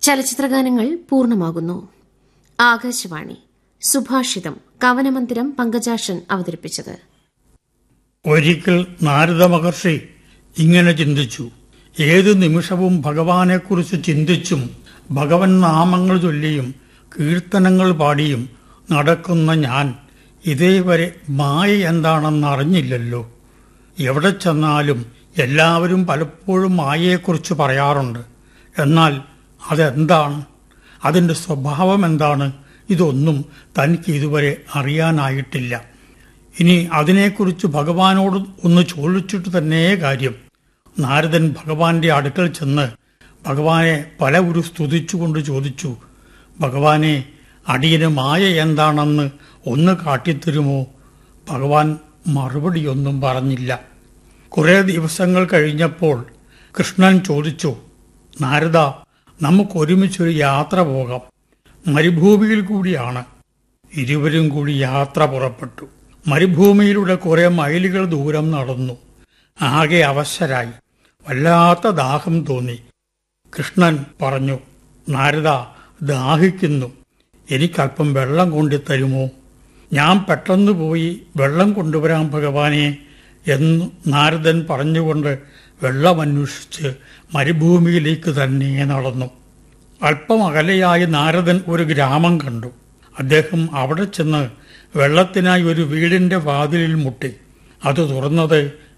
ചലച്ചിത്രഗാനങ്ങൾ പൂർണ്ണമാകുന്നു ആകാശവാണി സുഭാഷിതം കവനമന്ദിരം പങ്കജാഷൻ അവതരിപ്പിച്ചത് ഒരിക്കൽ നാരദ മഹർഷി ഇങ്ങനെ ചിന്തിച്ചു ഏതു നിമിഷവും ഭഗവാനെക്കുറിച്ച് ചിന്തിച്ചും ഭഗവൻ നാമങ്ങൾ ചൊല്ലിയും കീർത്തനങ്ങൾ പാടിയും നടക്കുന്ന ഞാൻ ഇതേവരെ മായ എന്താണെന്ന് അറിഞ്ഞില്ലല്ലോ എവിടെ ചെന്നാലും എല്ലാവരും പലപ്പോഴും മായയെക്കുറിച്ച് പറയാറുണ്ട് എന്നാൽ അതെന്താണ് അതിന്റെ സ്വഭാവം എന്താണ് ഇതൊന്നും തനിക്ക് ഇതുവരെ അറിയാനായിട്ടില്ല ഇനി അതിനെക്കുറിച്ച് ഭഗവാനോട് ഒന്ന് ചോദിച്ചിട്ട് തന്നെ കാര്യം നാരദൻ ഭഗവാന്റെ അടുക്കൽ ചെന്ന് ഭഗവാനെ പല ഒരു സ്തുതിച്ചുകൊണ്ട് ചോദിച്ചു ഭഗവാനെ അടിയന് മായ എന്താണെന്ന് ഒന്ന് കാട്ടിത്തരുമോ ഭഗവാൻ മറുപടിയൊന്നും പറഞ്ഞില്ല കുറെ ദിവസങ്ങൾ കഴിഞ്ഞപ്പോൾ കൃഷ്ണൻ ചോദിച്ചു നാരദ നമുക്ക് ഒരുമിച്ചൊരു യാത്ര പോകാം മരുഭൂമിയിൽ കൂടിയാണ് ഇരുവരും കൂടി യാത്ര പുറപ്പെട്ടു മരുഭൂമിയിലൂടെ കുറെ മൈലുകൾ ദൂരം നടന്നു ആകെ അവശരായി വല്ലാത്ത ദാഹം തോന്നി കൃഷ്ണൻ പറഞ്ഞു നാരദ ദാഹിക്കുന്നു എനിക്കല്പം വെള്ളം കൊണ്ടുതരുമോ ഞാൻ പെട്ടെന്ന് പോയി വെള്ളം കൊണ്ടുവരാം ഭഗവാനെ എന്ന് നാരദൻ പറഞ്ഞുകൊണ്ട് വെള്ളമന്വേഷിച്ച് മരുഭൂമിയിലേക്ക് തന്നെ നടന്നു അല്പം അകലെയായി നാരദൻ ഒരു ഗ്രാമം കണ്ടു അദ്ദേഹം അവിടെ ചെന്ന് വെള്ളത്തിനായി ഒരു വീടിന്റെ വാതിലിൽ മുട്ടി അത് തുറന്നത്